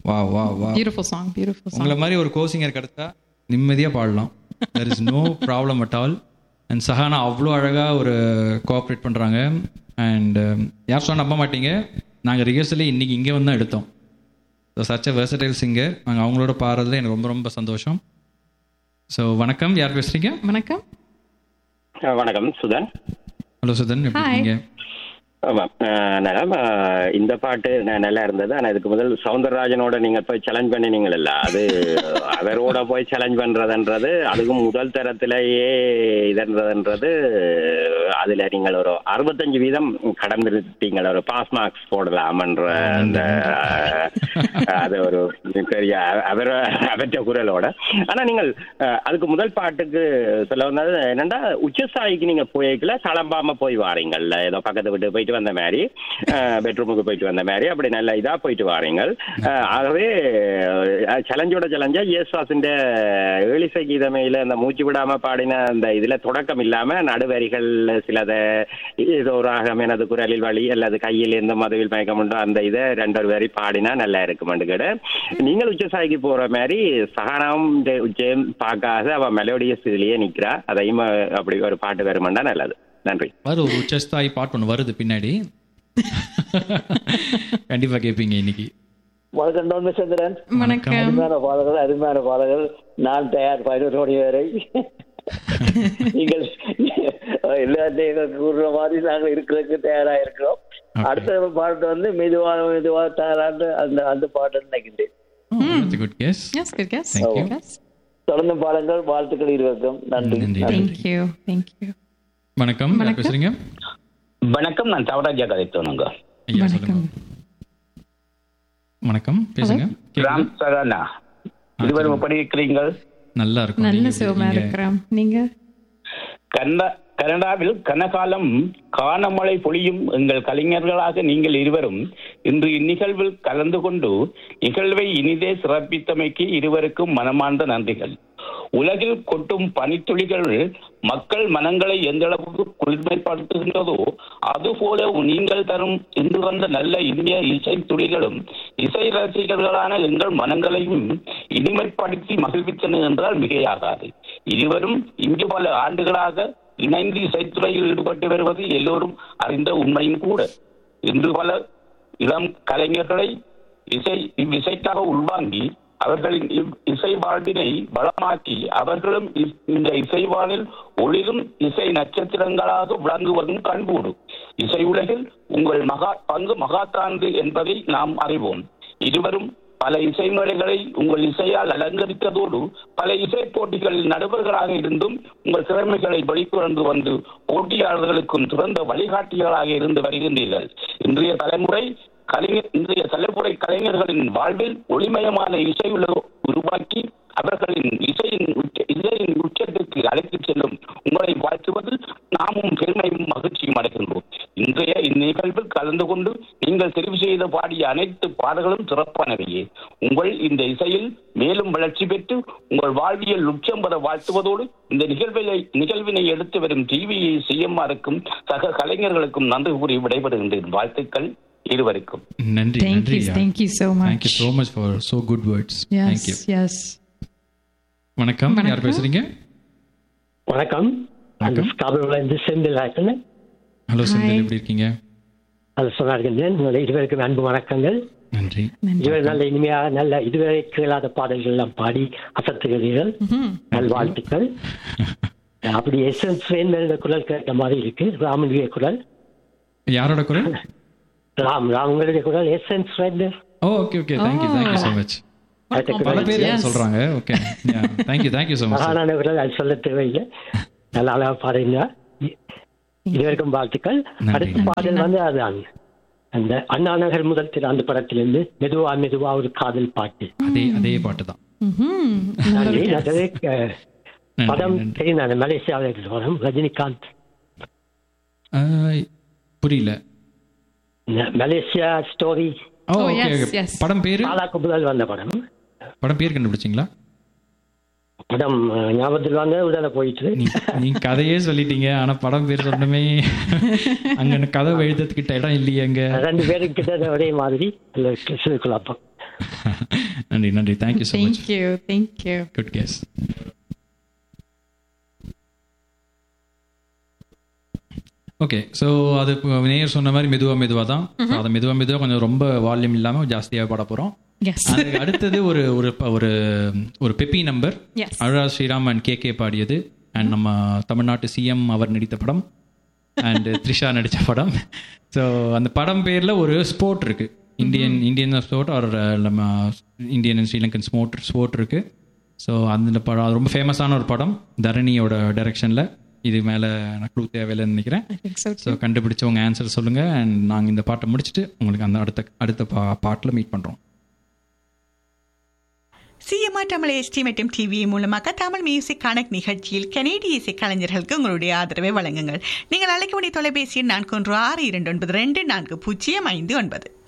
வா வா வா Beautiful song, beautiful song. உங்களை மாதிரி ஒரு கோசிங்கர் கிடைச்சா நிம்மதியாக பாடலாம் there is no problem at all and Sahana அவ்வளோ அழகாக ஒரு கோஆப்ரேட் பண்ணுறாங்க அண்ட் யார் சொன்ன நம்ப மாட்டீங்க நாங்கள் ரிஹர்சலி இன்னைக்கு இங்கே வந்து தான் எடுத்தோம் so such a versatile singer நாங்கள் அவங்களோட பாடுறதுல எனக்கு ரொம்ப ரொம்ப சந்தோஷம் ஸோ வணக்கம் யார் பேசுகிறீங்க வணக்கம் அஹ் வணக்கம் சுதன் ஹலோ சுதன் எப்படி Hi. இருக்கீங்க ஆமாம் அஹ் நலம் அஹ் இந்த பாட்டு ந- நல்லா இருந்தது ஆனா இதுக்கு முதல் சவுந்தரராஜனோட நீங்க போய் சேலஞ்ச் பண்ணினீங்கல்ல அது அவரோட போய் சேலஞ்ச் பண்றதுன்றது அதுக்கும் முதல் தரத்திலேயே இதுன்றதுன்றது அதுல நீங்கள் ஒரு அறுபத்தஞ்சு வீதம் கடந்திருத்தீங்க ஒரு பாஸ் மார்க்ஸ் போடலாம்ன்ற அந்த அஹ், அது ஒரு பெரிய அவர் அவற்ற குரலோட ஆனா நீங்கள் அஹ், அதுக்கு முதல் பாட்டுக்கு சொல்ல வந்தது என்னன்னா உச்சசாயிக்கு நீங்க போய்க்கல தளம்பாம போய் வாரீங்கல்ல ஏதோ பக்கத்து விட்டு போயிட்டு வந்த மாதிரி பெட்ரூமுக்கு போயிட்டு வந்த மாதிரி அப்படி நல்ல இதா போயிட்டு வாரீங்கள் அஹ், ஆகவே சலஞ்சோட சலஞ்சா இயேசுவாசிന്റെ ஏழிசை கீதமையில அந்த மூச்சு விடாம பாடின அந்த இதுல தொடக்கம் இல்லாம நடுவரிகள் சிலத ஏதோ ராகம் எனது குரலில் வழி அல்லது கையில் எந்த மதுவில் மயக்கம் உண்டோ அந்த இதை ரெண்டொரு வரி பாடினா நல்லா இருக்குமெண்டு கேட நீங்கள் உச்சசாய்க்கு போற மாதிரி சஹானாவும் ஜெ- உச்சயம் பார்க்காத அவ மெலோடியஸ் இதுலயே நிக்கிறா அதையும் அஹ், அப்படி ஒரு பாட்டு வருமெண்டா நல்லது நன்றி வரும் ஒரு உச்சஸ்தாய் பாட்டு ஒன்று வருது பின்னாடி கண்டிப்பாக கேட்பீங்க இன்னைக்கு வணக்கம் டான் சந்திரன் வணக்கம் அருமையான பாடல்கள் அருமையான பாடல்கள் நான் தயார் பதினோரு மணி வரை நீங்கள் எல்லாத்தையும் கூறுற மாதிரி நாங்கள் இருக்கிறதுக்கு தயாரா இருக்கிறோம் Okay. அடுத்த பாட்டு வந்து மெதுவான மெதுவா தயாராண்டு அந்த அந்த பாட்டு நினைக்கின்றேன் good guess Yes, good guess. Thank you. Good guess. தொடர்ந்து பாடங்கள் வாழ்த்துக்கள் இருவருக்கும் நன்றி நன்றி. நன்றி. Thank you. Thank you. வணக்கம் யார் வணக்கம். பேசுறீங்க வணக்கம் நான் தவராஜா கதைத்தோனுங்க ஐயா சொல்லுங்க வணக்கம் பேசுங்க கேக்குதா? ராம் சகானா இருவரும் எப்படி இருக்கிறீர்கள் நல்லா இருக்கும் நல்ல நீங்க சிவமா எப்படி இருக்கீங்க? இருக்கிறோம் நீங்க கனடா கனடாவில் கனகாலம் காணமழை பொழியும் எங்கள் கலைஞர்களாக நீங்கள் இருவரும் இன்று இந்நிகழ்வில் கலந்து கொண்டு நிகழ்வை இனிதே சிறப்பித்தமைக்கு இருவருக்கும் மனமார்ந்த நன்றிகள் உலகில் கொட்டும் பனித்துளிகள் மக்கள் மனங்களை எந்த அளவுக்கு குளிர்மைப்படுத்துகின்றதோ அதுபோல நீங்கள் தரும் இன்று வந்த நல்ல இனிய இசை துளிகளும் இசை ரசிகர்களான எங்கள் மனங்களையும் இனிமைப்படுத்தி மகிழ்வித்தன என்றால் மிகையாகாது இருவரும் இங்கு பல ஆண்டுகளாக இணைந்து இசைத்துறையில் ஈடுபட்டு வருவது எல்லோரும் அறிந்த உண்மையும் கூட இன்று பல இளம் கலைஞர்களை இசை இவ்விசைக்காக உள்வாங்கி அவர்களின் இவ் இசை வாழ்வினை வளமாக்கி அவர்களும் இ- இந்த இசை வாழ்வில் ஒளிரும் இசை நட்சத்திரங்களாக விளங்குவதும் கண்கூடு இசை உலகில் உங்கள் மகா பங்கு மகாத்தாண்டு என்பதை நாம் அறிவோம் இருவரும் பல இசை மேடைகளை உங்கள் இசையால் அலங்கரித்ததோடு பல இசை போட்டிகளில் நடுவர்களாக இருந்தும் உங்கள் திறமைகளை வெளிக்கொண்டு வந்து போட்டியாளர்களுக்கும் சிறந்த வழிகாட்டிகளாக இருந்து வருகின்றீர்கள் இன்றைய தலைமுறை கலைஞர் இன்றைய தலைமுறை கலைஞர்களின் வாழ்வில் ஒளிமயமான இசை உலக உருவாக்கி அவர்களின் இசையின் உச்ச- இசையின் உச்சத்திற்கு அழைத்துச் செல்லும் உங்களை வாழ்த்துவது நாமும் பெருமையும் மகிழ்ச்சியும் அடைகின்றோம் இன்றைய இந்நிகழ்வில் கலந்து கொண்டு நீங்கள் தெரிவு செய்த பாடிய அனைத்து பாடல்களும் சிறப்பானவையே உங்கள் இந்த இசையில் மேலும் வளர்ச்சி பெற்று உங்கள் வாழ்வியல் உச்சம் பெற வாழ்த்துவதோடு இந்த நிகழ்வினை நிகழ்வினை எடுத்து வரும் டிவியை சிஎம்ஆருக்கும் சக கலைஞர்களுக்கும் நன்றி கூறி விடைபெறுகின்றேன் வாழ்த்துக்கள் இருவருக்கும் நன்றி Thank நன்றி you. Thank you so much. Thank you so much for so good words Yes, thank you yes. வணக்கம் யார் வணக்கம். பேசுறீங்க வணக்கம் வணக்கம். ஸ்காபிலிருந்து செந்தில் ஆக்கணும் ஹலோ செந்தில் Hi. எப்படி இருக்கீங்க அது சொன்னார்கள் உங்களை இருவருக்கும் அன்பு வணக்கங்கள் நன்றி இதுவரை நல்ல இனிமையாக நல்ல இதுவரை கேளாத பாடல்கள் எல்லாம் பாடி அசத்துகிறீர்கள் நல்வாழ்த்துக்கள் அப்படி எஸ்என்ஸ் வேந்தனோட குரல் கேட்ட மாதிரி இருக்கு ராமனுடைய குரல் யாரோட குரல் ராம் ராமங்களுடைய குரல் எஸ்என்ஸ் வேந்தர் oh okay okay thank you thank you so much அடுத்த பல குரல் பேர் Yes. சொல்றாங்க okay thank you thank you so much மகானான குரல் அது சொல்ல தேவையில்லை நல்ல அழகா பாடுங்க இதுவரைக்கும் வாழ்த்துக்கள் நன்றி. அடுத்த பாடல் வந்து அதுதான் அந்த அண்ணா நகர் முதல் திரு அந்த படத்திலிருந்து மெதுவா மெதுவா ஒரு காதல் பாட்டு அதே அதே பாட்டு தான் Mhm. நன்றி நன்றி அஹ், நன்றி, படம் நன்றி. தெரியும் நான் மலேசியாவில் இருக்கிற படம் ரஜினிகாந்த் ஆஹ், புரியல ந- Malaysia story oh Oh, okay yes, okay yes. படம் பேரு பாலாக்கு முதல் வந்த படம் படம் பேர் கண்டுபிடிச்சிங்களா படம் அஹ், ஞாபகத்தில் வாங்க உடனே போயிட்டு நீ நீ கதையே சொல்லிட்டீங்க ஆனா படம் பேர் சொன்னமே அங்க கதை எழுதுறதுக்கிட்ட இடம் இல்லையே அங்க ரெண்டு பேரும் கிட்ட ஒரே மாதிரி சிறு குழப்பம் நன்றி நன்றி thank you so much Thank you. Thank you. Good guess okay so அது இப்போ நேயர் சொன்ன மாதிரி மெதுவாக மெதுவாக தான் So, அதை மெதுவாக மெதுவாக கொஞ்சம் ரொம்ப வால்யூம் இல்லாமல் ஜாஸ்தியாக பாட போகிறோம் Yes. அதுக்கு அடுத்தது ஒரு ஒரு ப- ஒரு ஒரு பெப்பி நம்பர் Yes. அழகா ஸ்ரீராம் அண்ட் கே கே பாடியது அண்ட் நம்ம தமிழ்நாட்டு சிஎம் அவர் நடித்த படம் அண்ட் த்ரிஷா நடித்த படம் ஸோ அந்த படம் பேரில் ஒரு ஸ்போர்ட் இருக்கு இந்தியன் இந்தியன் ஸ்போர்ட் ஒரு நம்ம Indian and Sri Lankan sport sport இருக்கு ஸோ அந்த படம் அது ரொம்ப ஃபேமஸான ஒரு படம் தரணியோட டைரக்ஷனில் இது மேலே நான் க்ளூ தேவையில்லைன்னு நினைக்கிறேன் I think so so too. கண்டுபிடிச்சவங்க ஆன்சர் சொல்லுங்கள் அண்ட் நாங்கள் இந்த பாட்டை முடிச்சுட்டு உங்களுக்கு அந்த அடுத்த அடுத்த பா பாட்டில் மீட் பண்ணுறோம் சிஎம்ஆர் தமிழ் எஸ்டி மற்றும் டிவி மூலமாக தமிழ் மியூசிக் கணக் நிகழ்ச்சியில் கனேடிய இசை கலைஞர்களுக்கு உங்களுடைய ஆதரவை வழங்குங்கள் நீங்கள் அழைக்க வேண்டிய தொலைபேசி எண் நான்கு ஒன்று ஆறு இரண்டு ஒன்பது ரெண்டு நான்கு பூஜ்ஜியம் ஐந்து ஒன்பது